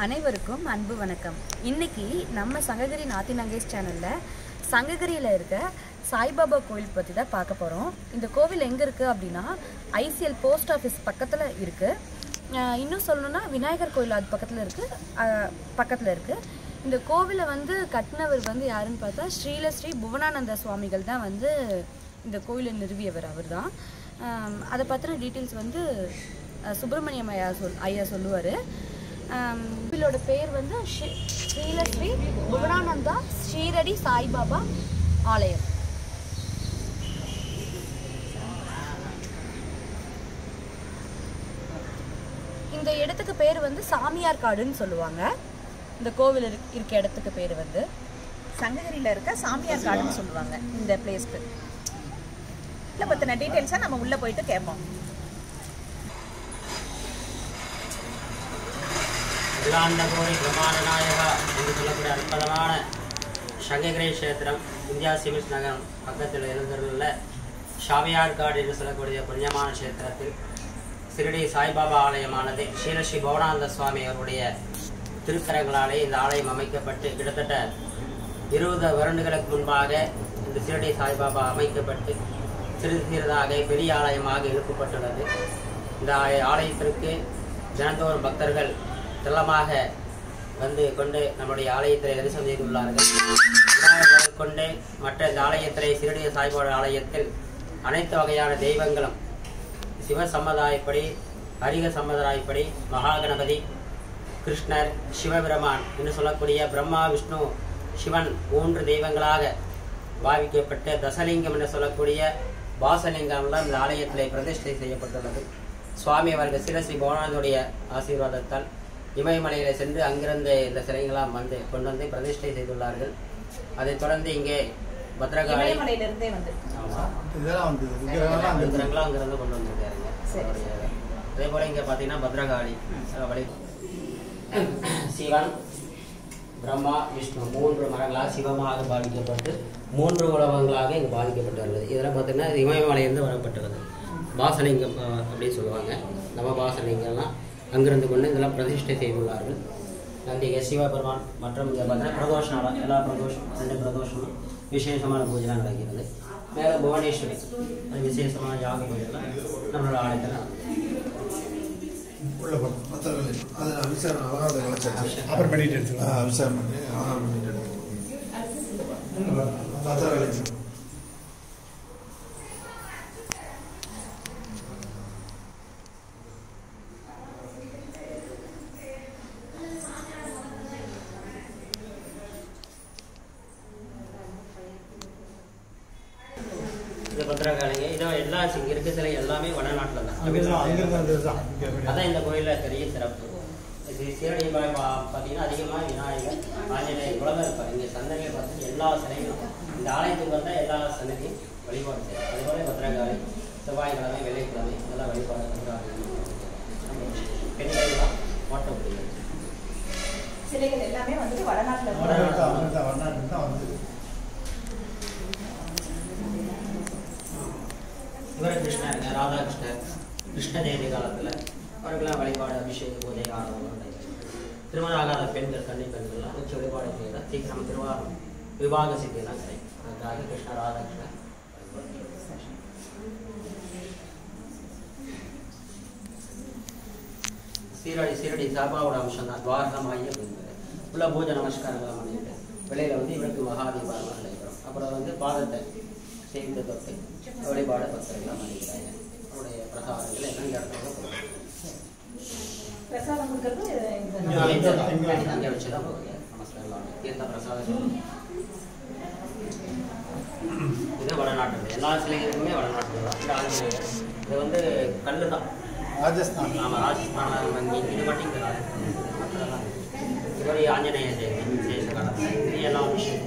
அனைவருக்கும் அன்பு வணக்கம் இன்னைக்கு நம்ம சங்ககிரி நாத்தி நங்கேஷ் சேனலில் சங்ககிரியில் இருக்க சாய்பாபா கோயில் பற்றி தான் பார்க்க போகிறோம் இந்த கோவில் எங்கே இருக்குது அப்படின்னா ஐசிஎல் போஸ்ட் ஆஃபீஸ் பக்கத்தில் இருக்குது இன்னும் சொல்லணும்னா விநாயகர் கோயில் அது பக்கத்தில் இருக்குது பக்கத்தில் இருக்குது இந்த கோவிலை வந்து கட்டினவர் வந்து யாருன்னு பார்த்தா ஸ்ரீல ஸ்ரீ புவனானந்த சுவாமிகள் தான் வந்து இந்த கோயிலை நிறுவியவர் அவர் தான் அதை பற்றின டீட்டெயில்ஸ் வந்து அஹ், சுப்பிரமணியம் ஐயா சொல் ஐயா சொல்லுவார் கோவிலோட பேர் வந்து ஸ்ரீ- ஸ்ரீலஸ்ரீ புவனானந்தா ஸ்ரீரடி சாய்பாபா ஆலயம் இந்த இடத்துக்கு பேர் வந்து சாமியார் காடுன்னு சொல்லுவாங்க இந்த கோவில் இருக்- இருக்க இடத்துக்கு பேர் வந்து சங்ககிரியில் இருக்க சாமியார் காடுன்னு சொல்லுவாங்க இந்த பிளேஸ்க்கு இல்லை பற்றின டீட்டெயில்ஸாக நம்ம உள்ளே போயிட்டு கேட்போம் அகிலாண்டகோடி பிரமாணநாயகா என்று சொல்லக்கூடிய அற்புதமான சங்ககிரி கஷேத்திரம் இந்தியா சிமிஸ் நகரம் பக்கத்தில் எழுந்துள்ள ஷாமியார்காடு என்று சொல்லக்கூடிய புண்ணியமான கஷேத்திரத்தில் சிறுடி சாய்பாபா ஆலயமானது ஸ்ரீலஸ்ரீ பவனானந்த சுவாமி அவருடைய திருக்கரங்களாலே இந்த ஆலயம் அமைக்கப்பட்டு கிட்டத்தட்ட இருபது வருடங்களுக்கு முன்பாக இந்த சிறுடி சாய்பாபா அமைக்கப்பட்டு சிறிது சிறிதாக பெரிய ஆலயமாக எழுப்பப்பட்டுள்ளது இந்த ஆய- ஆலயத்திற்கு தினந்தோறும் பக்தர்கள் செல்லமாக வந்து கொண்டு நம்முடைய ஆலயத்தில் தரிசனம் செய்துள்ளார்கள் விநாயகர் கொண்டு மற்ற இந்த ஆலயத்திலே சிறுடிய சாய்பாடு ஆலயத்தில் அனைத்து வகையான தெய்வங்களும் சிவ சம்மதாயப்படி ஹரிக சம்மதாயப்படி மகாகணபதி கிருஷ்ணர் சிவபெருமான் என்று சொல்லக்கூடிய பிரம்மா விஷ்ணு சிவன் மூன்று தெய்வங்களாக பாவிக்கப்பட்ட தசலிங்கம் என்று சொல்லக்கூடிய பாசலிங்கம்லாம் இந்த ஆலயத்திலே பிரதிஷ்டை செய்யப்பட்டுள்ளது சுவாமி அவர்கள் சிரசி பவனானுடைய ஆசீர்வாதத்தால் இமயமலையில சென்று அங்கிருந்து இந்த சிலைகளாம் வந்து கொண்டு வந்து பிரதிஷ்டை செய்துள்ளார்கள் அதைத் தொடர்ந்து இங்கே பத்ரகாளி இமயமலையிலிருந்தே வந்து ஆமா. இதெல்லாம் வந்து விக்கிரகம்லாம் வந்து விக்கிரகங்களும் அங்கிருந்து கொண்டு வந்திருக்காருங்க சரி. அவருடைய அதே போல இங்க பாத்தீங்கன்னா பத்ரகாளி அஹ் வழி சிவன் பிரம்மா விஷ்ணு மூன்று மரங்களாக சிவமாக பாதிக்கப்பட்டு மூன்று உலகங்களாக இங்கு பாதிக்கப்பட்டுள்ளது இதெல்லாம் பார்த்தீங்கன்னா இது இமயமலையிலிருந்து வரப்பட்டுள்ளது பாசலிங்கம் அஹ், அப்படின்னு சொல்லுவாங்க நவ பாசலிங்கம்லாம் அங்கிருந்து கொண்டு இதெல்லாம் பிரதிஷ்டை செய்துள்ளார்கள் நந்திகை சிவபெருமான் மற்றும் இங்கே பார்த்தீங்கன்னா பிரதோஷ நாளம் எல்லா பிரதோஷம் ரெண்டு பிரதோஷமும் விசேஷமான பூஜைலாம் நடக்கிறது மேலே புவனேஸ்வரி அது விசேஷமான யாக பூஜைலாம் நம்மளோட ஆலயத்தில் நடக்குது உள்ள போகணும் மற்றவர்கள் அது அபிஷேகம் அழகாக வச்சாச்சு அப்புறம் பண்ணிட்டு எடுத்துக்கலாம் அபிஷேகம் பண்ணி அழகாக பண்ணிட்டு மற்றவர்கள் இது பத்திரகாளிங்க இதோ எல்லா இங்க இருக்க சிலை எல்லாமே வடநாட்டில் தான் அங்கிருந்து அங்கிருந்து வந்தது தான் அதான் இந்த கோயில்ல பெரிய சிறப்பு இது சீரடி பாய் பா- பார்த்தீங்கன்னா அதிகமாக விநாயகர் ஆஞ்சநேயர் குலதம் இருப்பார் இங்கே சந்தனையில் பார்த்து எல்லா சிலைகளும் இந்த ஆலயத்துக்கு வந்தால் எல்லா சன்னதியும் வழிபாடு செய்யும் அதுபோல பத்திரகாளி செவ்வாய்க்கிழமை வெள்ளிக்கிழமை இதெல்லாம் வழிபாடு பத்திரகாளி பெண்கள் தான் ஓட்ட முடியும் சிலைகள் எல்லாமே வந்துட்டு வடநாட்டில் வடநாட்டு தான் அங்கிருந்து தான் வடநாட்டு தான் வந்தது இவர் கிருஷ்ணருங்க ராதாகிருஷ்ணர் கிருஷ்ண ஜெயந்தி காலத்தில் அவருக்கெல்லாம் வழிபாடு அபிஷேக பூஜை ஆரம்பம் திருமணம் ஆகாத பெண்கள் கன்னி பெண்கள்லாம் வச்சு வழிபாடு செய்யலாம் சீக்கிரம் திருவாரம் விவாக சித்தியெல்லாம் கிடைக்கும் அதுக்காக கிருஷ்ண ராதாகிருஷ்ணர் சீரடி சீரடி சாபாவோட அம்சம் தான் துவாரகமாயி அப்படிங்கிறது உள்ள பூஜை நமஸ்காரங்களாம் பண்ணிட்டு வெளியில வந்து இவருக்கு மகாதீபாரம் நடைபெறும் அப்புறம் வந்து பாதத்தை சேர்ந்து தொட்டு வழிபாடு பக்தர்கள்லாம் பண்ணிக்கிறாங்க அவருடைய பிரசாதங்கள் எல்லாம் இந்த இடத்துல தான் கொடுக்கணும். பிரசாதம் கொடுக்கறது இந்த இங்க வச்சு தான் இங்க வச்சு தான் போகுது நமஸ்காரம் தீர்த்த பிரசாதம் இது வடநாட்டு எல்லா சிலைகளுக்குமே வடநாட்டில் தான் இந்த ஆஞ்சநேயர் இது வந்து கல்லு தான் ராஜஸ்தான் நாம ராஜஸ்தான வங்கி இது மட்டும் இங்கே மற்றதெல்லாம் இவர் ஆஞ்சநேய ஜெயந்தி விசேஷ காலத்தில் இது எல்லாம் விஷயம்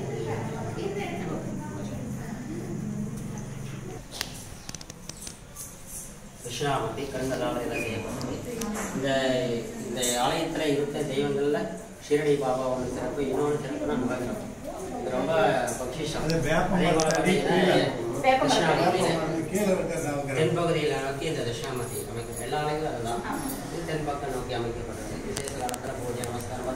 கிருஷ்ணாமூர்த்தி கருங்கல்லால் எல்லாம் செய்யப்பட்டது இந்த இந்த ஆலயத்தில் இருக்க தெய்வங்களில் ஷிரடி பாபா ஒன்று சிறப்பு இன்னொன்று சிறப்புனா நவகிரகம் இது ரொம்ப பொக்கிஷம் அது வேப்ப அதே போல மரத்தடி பார்த்தீங்கன்னா கிருஷ்ணாமூர்த்தி கீழே இருக்க நவகிரகம் தென்பகுதியில் நோக்கி இந்த தட்சிணாமூர்த்தி அமைக்கும் எல்லா ஆலயங்களும் அதுதான் இது தென்பக்கம் நோக்கி அமைக்கப்பட்டது விசேஷ காலத்தில் பூஜை நமஸ்காரம்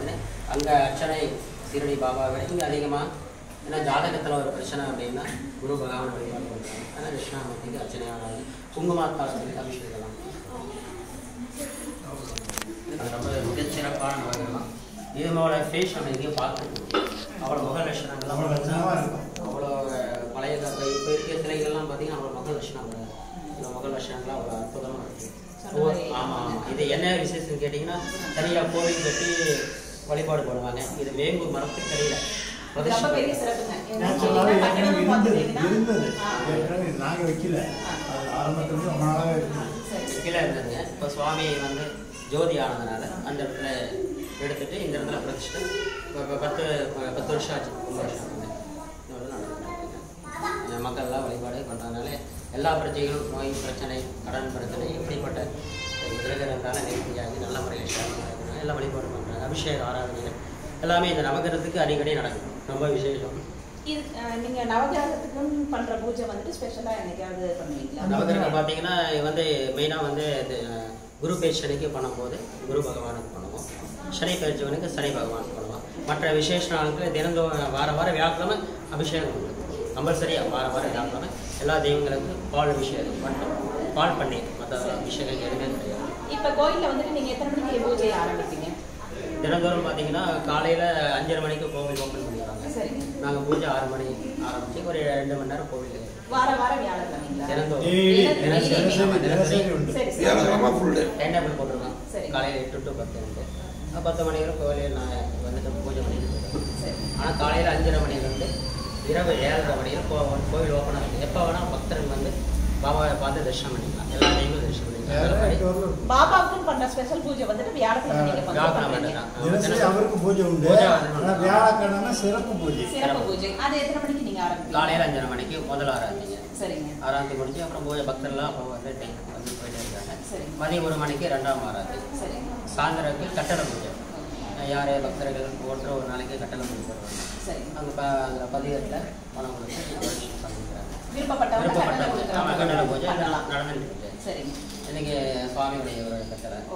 அங்கே அர்ச்சனை சீரடி பாபாவை இங்கே அதிகமாக ஏன்னா ஜாதகத்தில் ஒரு பிரச்சனை அப்படின்னா குரு பகவான் வழிபாடு பண்ணுறாங்க ஆனால் தட்சிணாமூர்த்திக்கு அர்ச்சனையானது குங்குமாத்தால் சொல்லி அபிஷேகம் அது ரொம்ப மிகச்சிறப்பான நவகிரகம் இதனோட ஃபேஸ் நம்ம எங்கேயும் பார்த்துருக்கோம் அவ்வளோ முக லட்சணங்கள்லாம் அவ்வளோ லட்சணமா இருக்கும். அவ்வளோ பழைய இப்போ இப்போ இருக்கிற சிலைகள்லாம் பார்த்தீங்கன்னா அவ்வளோ முக லட்சணம் கிடையாது. இந்த முக லட்சணங்கள்லாம் அவ்வளோ அற்புதமாக இருக்குது ஆமாம் ஆமாம் இது என்ன விசேஷம் கேட்டிங்கன்னா தனியாக கோவில் கட்டி வழிபாடு பண்ணுவாங்க இது வேம்பு மரத்துக்கடியில் ரொம்ப பெரிய சிறப்புங்க ஏன்னா நேச்சுரலாகவே செடிகள் ஏற்கனவே கட்டணம்னு இருந்தது பார்த்துட்டீங்கன்னா, இருந்தது ஆ. ஏற்கனவே நாங்கள் வைக்கல அது ஆரம்பத்துலேருந்து ரொம்ப நாளாகவே இருக்குது சரி. கீழே இருந்ததுங்க இப்போ சுவாமி வந்து ஜோதி ஆனதுனால அந்த இடத்துல எடுத்துட்டு இந்த இடத்துல பிரதிஷ்டை இப்போ இப்போ பத்து ப- பத்து வருஷம் ஆச்சு ஒன்பது வருஷம் வந்து இன்னொரு நடந்துட்டு மக்கள்லாம் வழிபாடு பண்ணுறதுனால எல்லா பிரச்சனைகளும் நோய் பிரச்சனை கடன் பிரச்சனை இப்படிப்பட்ட விரதம் இருந்தாலும் நேர்த்தியாகி நல்ல முறையில் ஷேர் எல்லாம் வழிபாடு பண்ணுறாங்க அபிஷேக ஆராதனைகள் எல்லாமே இந்த நவகிரகத்துக்கு அடிக்கடி நடக்கும் ரொம்ப விசேஷம் இது அஹ், நீங்க நவகிரகத்துக்கும் பண்ற பூஜை வந்துட்டு ஸ்பெஷலா என்னைக்காவது பண்ணுவீங்களா நவகிரகம் பார்த்தீங்கன்னா இது வந்து மெயினாக வந்து இது, அஹ், குரு பேச்சனைக்கு பண்ணும்போது குரு பகவானுக்கு பண்ணுவோம் சனி பேச்சவனுக்கு சனி பகவானுக்கு பண்ணுவோம் மற்ற விசேஷ நாளுக்கு தினந்தோறும் வார வார வியாழக்கிழமை அபிஷேகம் உண்டு கம்பல்சரியாக வார வார வியாழக்கிழமை எல்லா தெய்வங்களுக்கும் பால் அபிஷேகம் மட்டும் பால் பண்ணி மற்ற அபிஷேகம் எதுவுமே கிடையாது இப்ப கோயில்ல வந்துட்டு நீங்க எத்தனை மணிக்கு பூஜையை ஆரம்பிப்பீங்க தினந்தோறும் பார்த்தீங்கன்னா காலையில் அஞ்சரை மணிக்கு கோவில் ஓப்பன் பண்ணிடுவாங்க சரிங்க நாங்கள் பூஜை ஆறு மணி ஆரம்பிச்சு ஒரு ரெண்டு மணி நேரம் கோவில் வார வார வியாழக்கிழமைங்களா தினந்தோறும் டெய்லி தினசரி தினசரி தினசரி உண்டு சரி சரி வியாழக்கிழமை ஃபுல் டே டைம் டேபிள் போட்டிருக்கோம் சரி. காலையில் எட்டு டு பத்து உண்டு அஹ் பத்து மணி வரை கோயிலில் நான் வந்துட்டு பூஜை பண்ணிட்டு இருக்கேன் சரி ஆனால் காலையில் அஞ்சரை மணிலேருந்து இரவு ஏழரை மணியில் கோ கோவில் ஓப்பன் ஆகுது எப்போ வேணால் பக்தர்கள் வந்து பாபாவை பார்த்து தரிசனம் பண்ணிக்கலாம் எல்லா டைமும் தரிசனம் பண்ணிக்கலாம் அந்த மாதிரி பாபாவுக்கும் பண்ற ஸ்பெஷல் பூஜை வந்துட்டு வியாழக்கிழமை நீங்க பங்கு வியாழக்கிழமை பண்றீங்க. தான். தினசரி அவருக்கு பூஜை உண்டு பூஜை வந்து ஆனால் வியாழக்கிழமை சிறப்பு பூஜை சிறப்பு பூஜை அது எத்தனை மணிக்கு நீங்க ஆரம்பிப்பீங்க காலையில் அஞ்சரை மணிக்கு முதல் ஆராதிங்க சரிங்க ஆராத்தி முடிஞ்சு அப்புறம் பூஜை பக்தர்லாம் அப்போ வந்து டைம் வந்து போயிட்டே இருக்காங்க சரி. மதியம் ஒரு மணிக்கு ரெண்டாம் ஆராத்தி சரிங்க சாயந்தரத்துக்கு கட்டளை பூஜை யார் பக்தர்கள் ஒவ்வொருத்தரும் ஒரு நாளைக்கு கட்டளை பூஜை போடுவாங்க சரிங்க அங்கே ப அந்த பதிகத்தில் பணம் கொடுத்து சந்திக்கிறாங்க விருப்பப்பட்டவங்க கட்டளை விருப்பப்பட்ட ஆமாம் கட்டளை பூஜை கொடுக்குறவங்க பண்ணலாம் நடந்துட்டு இருக்கு சரிங்க இன்னைக்கு சுவாமியுடைய ஒரு கட்டளை ஓ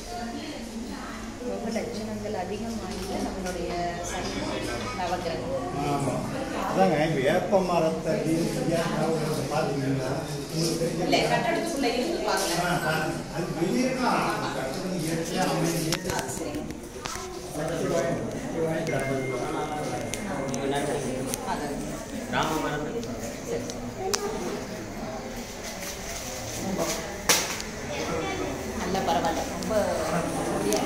ரொம்ப லட்சணங்கள் அதிகமாகி நம்மளுடைய சனி நவகிரகம் ஆமாம் அதாங்க இப்போ ஏப்ப மரத்தை பார்த்தீங்கன்னா உங்களுக்கு இல்ல தெரிஞ்ச கட்டடத்துக்குள்ள இருந்து ஆ, பாக்கலாம் ஆ, அது வெளியே இருக்கலாம் கட்டணம் இயற்கையாக அமைதி ஆ, சரிங்க அது ராம மரம் நல்ல பரவாயில்ல ரொம்ப முடியா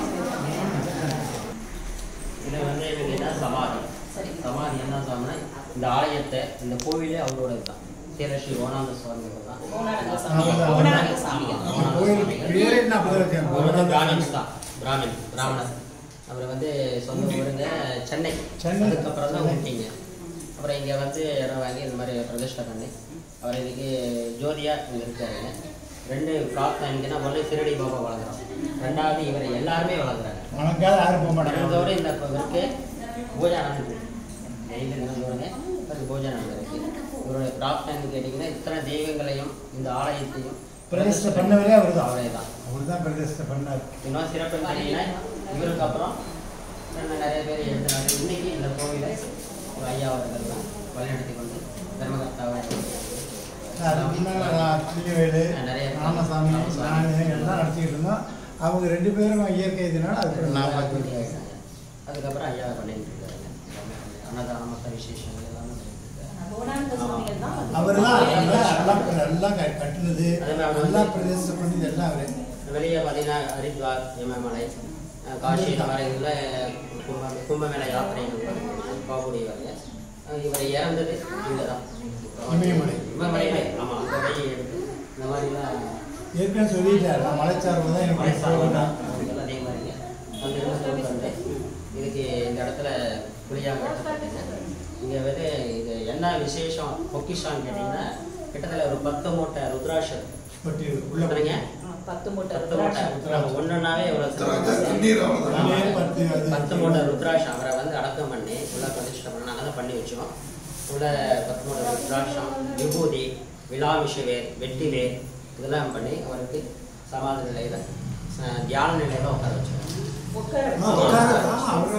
இது வந்து எனக்கு என்ன சமாதி சரி சமாதி என்ன சாமினா இந்த ஆலயத்தை இந்த கோவிலே அவரோட தான் ஸ்ரீ ஓனாந்த சுவாமி தான் ஓனானந்த சாமி ஆமா. ஓனானந்த சாமிகள் ஆமா. கோயில் பேர் என்ன பேர் அவர் வந்து இருக்கேன் பிராமின்ஸ் தான் பிராமின் பிராமணர் அவர் வந்து சொந்த ஊருங்க சென்னை சென்னை. அதுக்கப்புறம் தான் சென்னை. ஊட்டிங்க அப்புறம் இங்கே வந்து இடம் வாங்கி இந்த மாதிரி பிரதிஷ்டை பண்ணி அவர் இதுக்கு ஜோதியாக இங்கே இருக்காருங்க ரெண்டு பிரார்த்தனை எங்கன்னா ஒன்று சிரடி பாபா வளர்க்குறோம் ரெண்டாவது இவர் எல்லாருமே வளர்க்குறாங்க வணக்காத யாரும் போக மாட்டாங்க தினந்தோறும் இந்த இவருக்கு பூஜை நடந்துருக்கு டெய்லி தினந்தோறுங்க இவருக்கு பூஜை நடந்திருக்கு இவருடைய பிரார்த்தனை கேட்டிங்கன்னா இத்தனை தெய்வங்களையும் இந்த ஆலயத்தையும் பிரதிஷ்டை பண்ணவரே அவர் தான் அவரே தான் அவர் தான் பிரதிஷ்டை பண்ணார் இன்னும் சிறப்பு பார்த்தீங்கன்னா இவருக்கு அப்புறம் இன்னும் நிறைய பேர் எழுதுனாங்க இன்னைக்கு இந்த கோவிலை ஒரு ஐயா அவர்கள் தான் வழிநடத்தி கொண்டு தர்மகர்த்தாவை அதுக்கு முன்னால் சின்னவேலு நிறைய ராமசாமி நான் எல்லாம் நடத்திக்கிட்டு இருந்தோம் அவங்க ரெண்டு பேரும் இயற்கை இதனால அதுக்கு நான் பார்த்துருக்கேன் அதுக்கப்புறம் ஐயா பண்ணிட்டு இருக்காங்க அன்னதானம் மற்ற விசேஷங்கள் எல்லாமே பண்ணிட்டு இருக்காரு ஓனானந்த சாமிகள் தான் வந்து அவர் தான் கோயிலை எல்லாம் எல்லாம் க- கட்டுனது அதே மாதிரி அவர் எல்லாம் வந்து- பிரதிஷ்டை பண்ணது எல்லாம் அவரே வெளியே பார்த்தீங்கன்னா ஹரித்வார் இமயமலை அஹ் காஷி இந்த மாதிரி இதில் கும்ப கும்பமேள யாத்திரைகள் போகக்கூடியவங்க அஹ் இவர் இறந்தது இங்கே தான் இமயமலை. இமயமலையிலே ஆமாம் அங்கே போய் எடுத்து இந்த மாதிரிலாம் ஏற்கனவே சொல்லிட்டார் நான் மலைச்சார்பு தான் எனக்கு போகணும் மலைசாரலாம் அதே மாதிரிங்க அங்கிருந்து கொண்டு வந்து இதுக்கு இந்த இடத்துல புளியாக எடுத்துக்கிட்டீங்க இங்கே வந்து இது என்ன விசேஷம் பொக்கிஷான்னு கேட்டிங்கன்னா கிட்டத்தட்ட ஒரு பத்து மூட்டை ருத்ராட்சம் பட்டு உள்ள சொல்லுங்க ஆ, பத்து மூட்டை பத்து மூட்டை ருத்ராட்சம். ஒன்றுனாவே திராட்சை, எவ்வளோ தண்ணீர் அவ்வளோதான் உள்ளே பத்து அது பத்து மூட்டை ருத்ராட்சம் அவரை வந்து அடக்கம் பண்ணி உள்ள பிரதிஷ்டை பண்ணி நாங்கள் தான் பண்ணி வச்சோம் உள்ள பத்து மூட்டை ருத்ராட்சம் விபூதி விழாமிஷவேர் வெட்டிவேர் இதெல்லாம் பண்ணி அவருக்கு சமாதி நிலையில் தியான நிலையில் உட்கார வச்சோம் உட்கார ஆ, உட்கார ஆ, அவரை உட்கார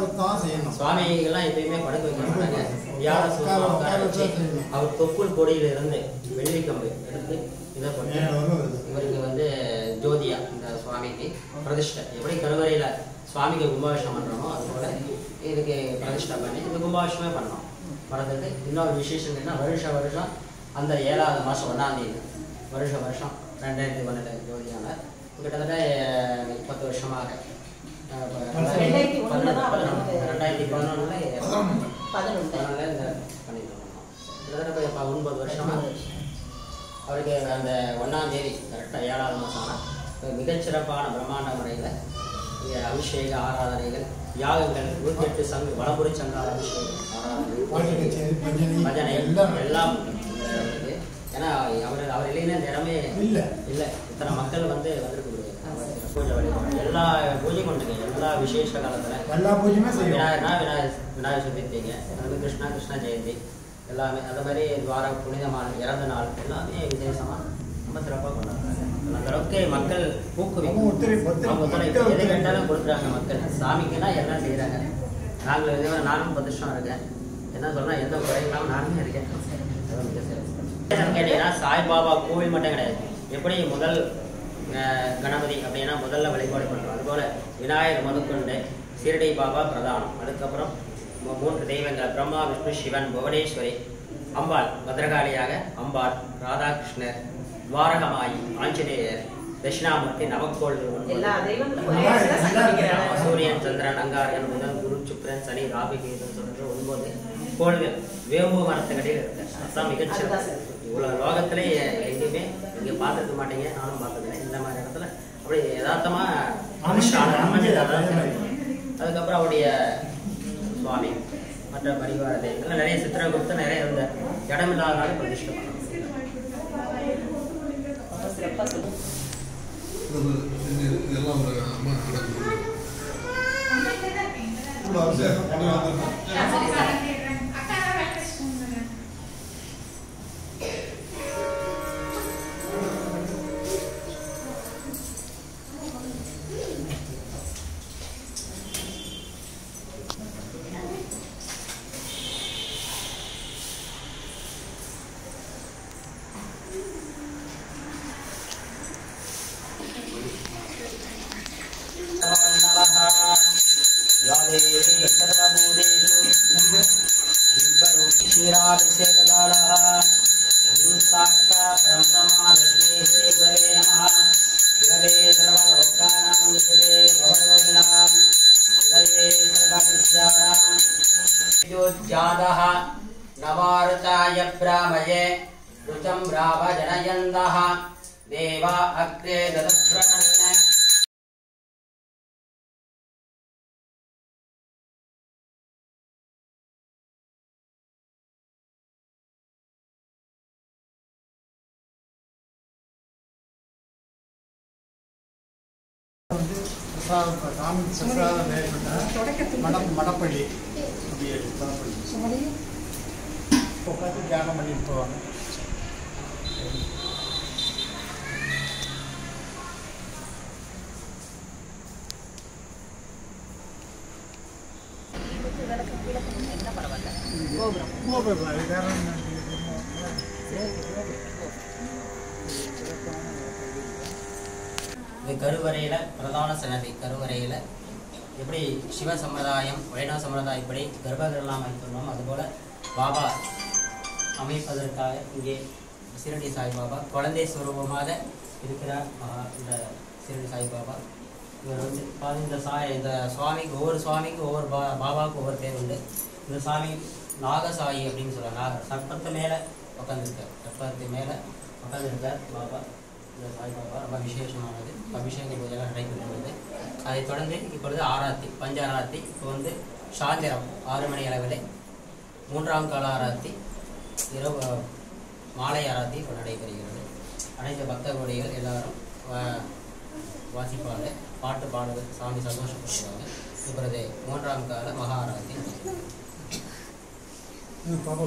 தான் செய்யணும் சுவாமிகள்லாம் எப்பயுமே படுக்க வைக்க மாட்டாங்க வியாழ சூத்திரம் உட்கார வச்சு அவர் தொப்புள் கொடியில இருந்து வெள்ளி கம்பு எடுத்து இதை போட்டு மேல வரும் வருது. இவருக்கு வந்து ஜோதியா இந்த சுவாமிக்கு பிரதிஷ்டை எப்படி கருவறையில சுவாமிக்கு கும்பாபிஷேகம் பண்றோமோ அது போல இதுக்கு பிரதிஷ்டை பண்ணி இந்த கும்பாபிஷேகமே பண்ணோம் பண்ணுறதுக்கு இன்னொரு விசேஷம் என்ன வருஷ வருஷம் அந்த ஏழாவது மாதம் ஒன்றாம் தேதி வருஷ வருஷம் ரெண்டாயிரத்தி பன்னெண்டு ஜோதியான கிட்டத்தட்ட அஹ், பத்து வருஷமாக அஹ், இப்ப ரெண்டாயிரத்தி ஒண்ணுல தான் அவர் வந்து ரெண்டாயிரத்தி பதினொன்றுல பதினொன்று அதனால இந்த பண்ணிட்டு இருக்கோம். கிட்டத்தட்ட இப்போ ஒன்பது வருஷமா அவருக்கு அந்த ஒன்றாம் தேதி கரெக்டாக ஏழாவது மாதம் மிகச்சிறப்பான பிரம்மாண்ட முறையில் இங்கே அபிஷேக ஆராதனைகள் யாகங்கள் நூற்றி எட்டு சங்கு வடபுரி சங்கால அபிஷேகம் பாட்டு ஆராதனை கச்சேரி பஜனை பஜனை எல்லாம் எல்லாம் இங்க இருக்குது ஏன்னா அவர் அவர் இல்லைன்னா இந்த இடமே இல்லை இல்லை இத்தனை மக்கள் வந்து வந்திருக்க முடியாது பூஜை வழிபாடு எல்லா பூஜை கொண்டுங்க எல்லா விசேஷ காலத்தில் எல்லா பூஜையுமே செய்யும் விநாயகர்னா விநாயகர் விநாயகர் சதுர்த்திங்க அது கிருஷ்ணா கிருஷ்ண ஜெயந்தி எல்லாமே அந்த மாதிரி துவார புனிதமான இறந்த நாள் எல்லாமே விசேஷமா ரொம்ப சிறப்பாக கொண்டாடுறாங்க அந்த அளவுக்கு மக்கள் ஊக்குவிக்கும் அவங்க ஒத்துழைப்பு- ஒத்துழைப்பு- அவங்க ஒத்துழைப்பு மக்கள் எது ஒத்துழைப்பு. கேட்டாலும் கொடுக்குறாங்க மக்கள் சாமிக்குன்னா எல்லாம் செய்கிறாங்க நாங்கள் இதே மாதிரி நானும் பத்து வருஷம் இருக்கேன் என்ன சொல்றேன் எந்த குறையும் இல்லாமல் நானுமே இருக்கேன் அது மிக சிறப்பு. என்னன்னு கேட்டீங்கன்னா சாய்பாபா கோவில் மட்டும் கிடையாது எப்படி முதல் அஹ், கணபதி அப்படின்னா முதல்ல வழிபாடு பண்ணுறோம் அதுபோல விநாயகர் முதற்கொண்டு சீரடி பாபா பிரதானம் அதுக்கப்புறம் மூ- மூன்று தெய்வங்கள் பிரம்மா விஷ்ணு சிவன் புவனேஸ்வரி அம்பாள் பத்ரகாளியாக அம்பாள் ராதாகிருஷ்ணர் துவாரகமாயி ஆஞ்சநேயர் தட்சிணாமூர்த்தி நவக்கோள் எல்லா தெய்வங்களும் ஒரே இடத்துல சங்கமிக்கிறாங்க சூரியன் சந்திரன் அங்காரன் புதன் குரு சுக்கிரன் சனி ராகு கேது சொல்ற ஒன்பது கோள்கள் வேம்பு மரத்துக்கடியில் இருக்கு அதான் மிகச்சிறப்பு இவ்வளவு லோகத்திலே எங்கேயுமே நீங்க பார்த்துருக்க மாட்டீங்க நானும் பார்த்ததில்லை இந்த மாதிரி இடத்துல அப்படி யதார்த்தமா அனுஷ்டானம் அமைஞ்சது அதான் சிறப்பு. அதுக்கப்புறம் அவருடைய சுவாமி மற்ற பரிவார தெய்வங்கள் நிறைய சித்திரகுப்து நிறைய இந்த இடமில்லாதனால பிரதிஷ்டை பண்ணாங்க சிறப்பாக சொல்லுங்க இது- இதெல்லாம் ஒரு அம்மா நடக்குது இவ்வளோ அபிஷேகம் பண்ணி வந்திருக்கோம் नवारुताय ब्राह्मये ऋचं ब्राव जनयन्तः देवा अग्रे ददब्रवन् வந்து பிரசாதம் சாமிக்கு பிரசாதம் வேணும்னா மடம் மடப்பள்ளி அப்படியே மடப்பள்ளி உட்காந்து தியானம் பண்ணிட்டு போவாங்க கோபுரம் கோபுரம் அது வேற என்ன இது கருவறையில பிரதான சன்னதி கருவறையில எப்படி சிவ சம்பிரதாயம் வைணவ சம்பிரதாயம் இப்படி கர்ப்பகிரலாம் அமைத்துள்ளோம் அதுபோல பாபா அமைப்பதற்காக இங்கே சிரடி சாய்பாபா குழந்தை சுரூபமாக இருக்கிறார் மகா இந்த சிரடி சாய்பாபா இவர் வந்து பாருங்க, இந்த சாய் இந்த சுவாமிக்கு ஒவ்வொரு சுவாமிக்கும் ஒவ்வொரு பா பாபாவுக்கு ஒவ்வொரு பேர் உண்டு இந்த சாமி நாகசாயி அப்படின்னு சொல்லுவாங்க நாக சர்ப்பத்து மேலே உட்காந்துருக்கார் சர்ப்பத்து மேலே உட்காந்துருக்கார் பாபா இந்த சாய்பாபா ரொம்ப விசேஷமானது அபிஷேக பூஜைலாம் நடைபெறுகிறது அதைத் தொடர்ந்து இப்பொழுது ஆராத்தி பஞ்ச ஆராத்தி இப்போ வந்து சாயந்தரம் ஆறு மணி அளவில் மூன்றாம் கால ஆராத்தி இரவு மாலை ஆராத்தி இப்போ நடைபெறுகிறது அனைத்து பக்த கோடிகள் எல்லாரும் வா- வாசிப்பாங்க பாட்டு பாடுவது சாமி சந்தோஷப்படுவாங்க இப்பொழுது மூன்றாம் கால மகா ஆராத்தி பாப்பா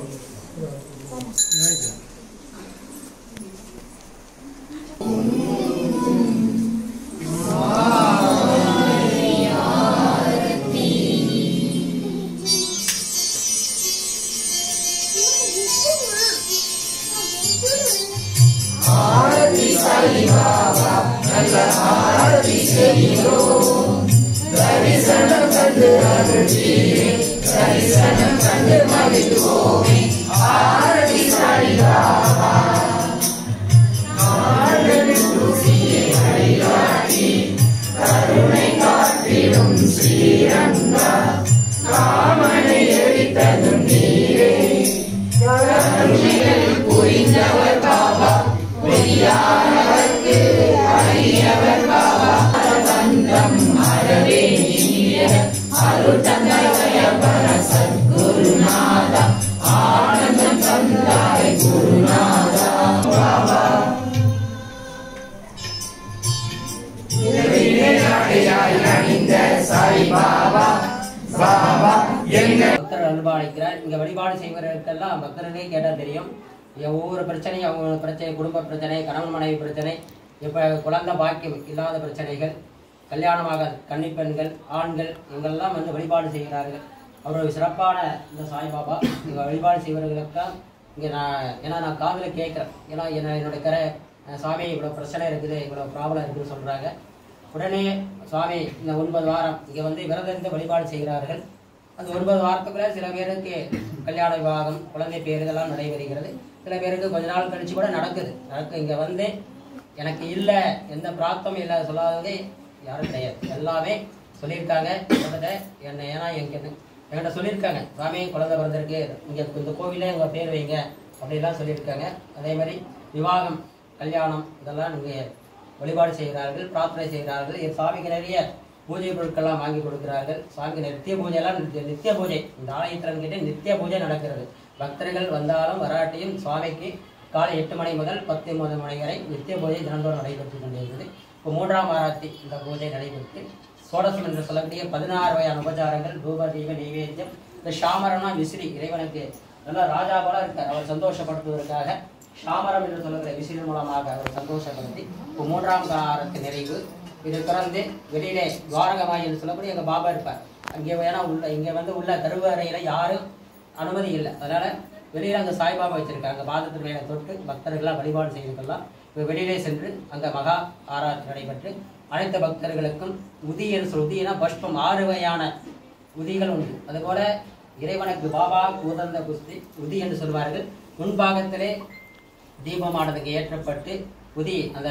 பக்தர் அனுபவிக்கிறார் இங்க வழிபாடு செய்வதற்கெல்லாம் பக்தர்களே கேட்டா தெரியும் இங்க ஒவ்வொரு பிரச்சனையும் அவங்க பிரச்சனை குடும்ப பிரச்சனை கணவன் மனைவி பிரச்சனை இப்ப குழந்தை பாக்கியம் இல்லாத பிரச்சனைகள் கல்யாணமாக கன்னிப்பெண்கள் ஆண்கள் இவங்கெல்லாம் வந்து வழிபாடு செய்கிறார்கள் அவருடைய சிறப்பான இந்த சாய்பாபா இங்க வழிபாடு செய்வர்களுக்கெல்லாம் இங்க நான் ஏன்னா நான் காதுல கேட்கிறேன் ஏன்னா என்ன என்னோட கரை அஹ் சாமி இவ்வளவு பிரச்சனை இருக்குது இவ்வளவு ப்ராப்ளம் இருக்குன்னு சொல்றாங்க உடனே சுவாமி இந்த ஒன்பது வாரம் இங்க வந்து விரதம் இருந்து வழிபாடு செய்கிறார்கள் அந்த ஒன்பது வாரத்துக்குள்ள சில பேருக்கு கல்யாண விவாகம் குழந்தை பேர் இதெல்லாம் நடைபெறுகிறது சில பேருக்கு கொஞ்ச நாள் கழிச்சு கூட நடக்குது நடக்கு இங்க வந்து எனக்கு இல்ல எந்த பிராப்தமும் இல்ல சொல்லாதவங்க யாரும் கிடையாது எல்லாமே சொல்லியிருக்காங்க கிட்டத்தட்ட என்ன ஏன்னா எங்க என்கிட்ட சொல்லியிருக்காங்க சாமி குழந்தை பிறந்திருக்கு இங்க இந்த கோவிலே உங்க பேர் வைங்க அப்படிலாம் சொல்லியிருக்காங்க அதே மாதிரி விவாகம் கல்யாணம் இதெல்லாம் நீங்க வழிபாடு செய்கிறார்கள் பிரார்த்தனை செய்கிறார்கள் என் சாமிக்கு நிறைய பூஜை பொருட்கள்லாம் வாங்கி கொடுக்கிறார்கள் சாமிக்கு நித்திய பூஜை எல்லாம் நித்திய- நித்திய பூஜை இந்த ஆலயத்தில் கிட்ட நித்திய பூஜை நடக்கிறது பக்தர்கள் வந்தாலும் வராட்டியும் சுவாமிக்கு காலை எட்டு மணி முதல் பத்து ஒன்பது மணி வரை நித்திய பூஜை தினந்தோறும் நடைபெற்று கொண்டிருக்கிறது இப்போ மூன்றாம் வாரத்தி இந்த பூஜை நடைபெற்று சோடசம் என்று சொல்லக்கூடிய பதினாறு வகையான உபச்சாரங்கள் தூப தீப நைவேத்தியம் இந்த ஷாமரனா விசிறி இறைவனுக்கு நல்லா ராஜா போல இருக்கார் அவர் சந்தோஷப்படுத்துவதற்காக ஷாமரம் என்று சொல்லக்கூடிய விசிறி மூலமாக அவர் சந்தோஷப்படுத்தி இப்போ மூன்றாம் காரத்து நிறைவு இது திறந்து வெளியிலே துவாரகமாய் என்று சொல்லக்கூடிய எங்க பாபா இருப்பார் அங்கே வேணா உள்ள இங்க வந்து உள்ள கருவறையில யாரும் அனுமதி இல்லை அதனால வெளியில அங்க சாய்பாபா வச்சிருக்காங்க பாதத்தின் மேல தொட்டு பக்தர்கள்லாம் வழிபாடு செய்வதற்கெல்லாம் இப்ப வெளியிலே சென்று அங்க மகா ஆராய்ச்சி நடைபெற்று அனைத்து பக்தர்களுக்கும் உதி என்று சொல் உதினா பஷ்பம் ஆறு வகையான உதிகள் உண்டு அதுபோல இறைவனுக்கு பாபா கூதந்த குஸ்தி உதி என்று சொல்வார்கள் முன்பாகத்திலே தீபமானதுக்கு ஏற்றப்பட்டு உதி அந்த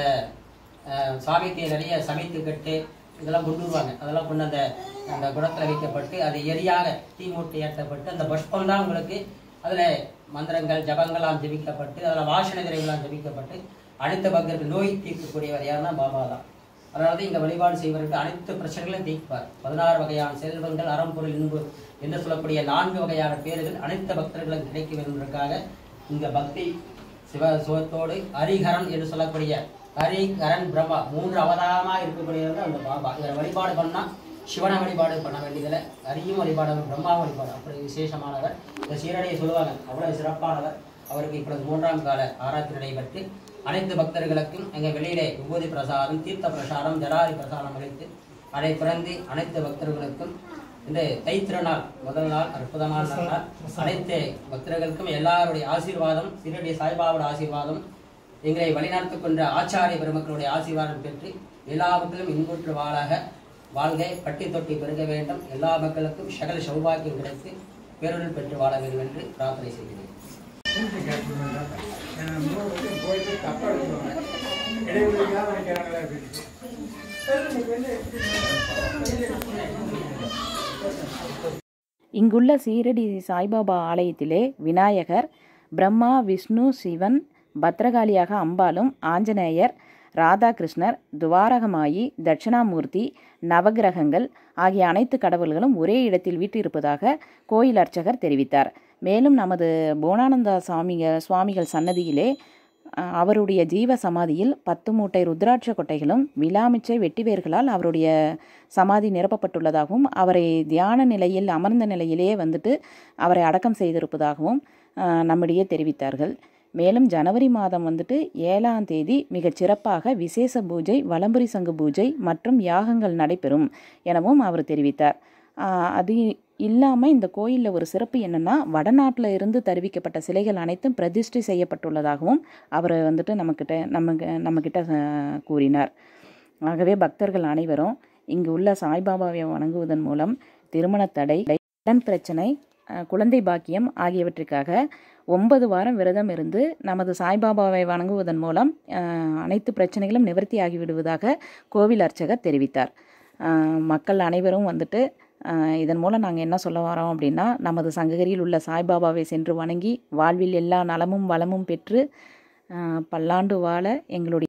அஹ், சாமிக்கு நிறைய சமைத்து கட்டு இதெல்லாம் கொண்டு வருவாங்க அதெல்லாம் கொண்டு அந்த அந்த குடத்துல வைக்கப்பட்டு அது எரியாக தீ மூட்டி ஏற்றப்பட்டு அந்த புஷ்பம் தான் உங்களுக்கு அதுல மந்திரங்கள் ஜபங்கள்லாம் ஜபிக்கப்பட்டு அதில் வாசனை திரைகள்லாம் ஜபிக்கப்பட்டு அனைத்து பக்தர்கள் நோய் தீர்க்கக்கூடியவர் யாருன்னா பாபா தான் அதாவது இங்க வழிபாடு செய்வதற்கு அனைத்து பிரச்சனைகளையும் தீர்ப்பார் பதினாறு வகையான செல்வங்கள் அறம்பொருள் இன்பு என்று சொல்லக்கூடிய நான்கு வகையான பேர்கள் அனைத்து பக்தர்களுக்கும் கிடைக்க என்பதற்காக இங்க பக்தி சிவ சுகத்தோடு ஹரிஹரன் என்று சொல்லக்கூடிய ஹரிஹரன் பிரம்மா மூன்று அவதாரமா இருக்கக்கூடியவர் அந்த பாபா இவரை வழிபாடு பண்ணா சிவனை வழிபாடு பண்ண வேண்டியதில்லை ஹரியும் வழிபாடு பிரம்மா வழிபாடு அப்படி விசேஷமானவர் இந்த சீரடியை சொல்லுவாங்க அவ்வளவு சிறப்பானவர் அவருக்கு இப்பொழுது மூன்றாம் கால ஆராய்ச்சி நடைபெற்று அனைத்து பக்தர்களுக்கும் எங்க வெளியிலே விபூதி பிரசாதம் தீர்த்த பிரசாதம் ஜடாரி பிரசாதம் அளித்து அதை பிறந்து அனைத்து பக்தர்களுக்கும் இந்த தை திருநாள் முதல் நாள் அற்புதமான நாள் அனைத்து பக்தர்களுக்கும் எல்லாருடைய ஆசீர்வாதம் சீரடி சாய்பாவோட ஆசீர்வாதம் எங்களை வழிநடத்திக் கொண்ட ஆச்சாரிய பெருமக்களுடைய ஆசீர்வாதம் பெற்று எல்லா மக்களும் இன்புற்று வாழாக வாழ்க பட்டி தொட்டி பெருக வேண்டும் எல்லா மக்களுக்கும் சகல சௌபாக்கியம் கிடைத்து பேருடன் பெற்று வாழ வேண்டும் என்று பிரார்த்தனை செய்கிறேன் போயிட்டு தப்பா எடுத்துவாங்க இடைவெளிக்காக வைக்கிறாங்களே அப்படின்னு இங்குள்ள சீரடி சாய்பாபா ஆலயத்திலே விநாயகர் பிரம்மா விஷ்ணு சிவன் பத்ரகாளியாக அம்பாளும் ஆஞ்சநேயர் ராதாகிருஷ்ணர் துவாரகமாயி தட்சிணாமூர்த்தி நவகிரகங்கள் ஆகிய அனைத்து கடவுள்களும் ஒரே இடத்தில் வீற்றிருப்பதாக கோயில் அர்ச்சகர் தெரிவித்தார் மேலும் நமது போனானந்தா சாமிக சுவாமிகள் சன்னதியிலே அஹ், அவருடைய ஜீவ சமாதியில் பத்து மூட்டை ருத்ராட்ச கொட்டைகளும் விலாமிச்சை வெட்டிவேர்களால் அவருடைய சமாதி நிரப்பப்பட்டுள்ளதாகவும் அவரை தியான நிலையில் அமர்ந்த நிலையிலேயே வந்துட்டு அவரை அடக்கம் செய்திருப்பதாகவும் அஹ், நம்மிடையே தெரிவித்தார்கள் மேலும் ஜனவரி மாதம் வந்துட்டு ஏழாம் தேதி மிகச் சிறப்பாக விசேஷ பூஜை வலம்புரி சங்கு பூஜை மற்றும் யாகங்கள் நடைபெறும் எனவும் அவர் தெரிவித்தார் ஆஹ் அது இல்லாமல் இந்த கோயிலில் ஒரு சிறப்பு என்னென்னா வடநாட்டில் இருந்து தருவிக்கப்பட்ட சிலைகள் அனைத்தும் பிரதிஷ்டை செய்யப்பட்டுள்ளதாகவும் அவர் வந்துட்டு நம்மக்கிட்ட நமக்கு நம்மக்கிட்ட அஹ், கூறினார் ஆகவே பக்தர்கள் அனைவரும் இங்கு உள்ள சாய்பாபாவை வணங்குவதன் மூலம் திருமணத் தடை கடன் பிரச்சனை அஹ், குழந்தை பாக்கியம் ஆகியவற்றுக்காக ஒன்பது வாரம் விரதம் இருந்து நமது சாய்பாபாவை வணங்குவதன் மூலம் அஹ், அனைத்து பிரச்சனைகளும் நிவர்த்தி ஆகிவிடுவதாக கோவில் அர்ச்சகர் தெரிவித்தார் அஹ், மக்கள் அனைவரும் வந்துட்டு அஹ், இதன் மூலம் நாங்கள் என்ன சொல்ல வரோம் அப்படின்னா நமது சங்ககிரியில் உள்ள சாய்பாபாவை சென்று வணங்கி வாழ்வில் எல்லா நலமும் வளமும் பெற்று அஹ், பல்லாண்டு வாழ எங்களுடைய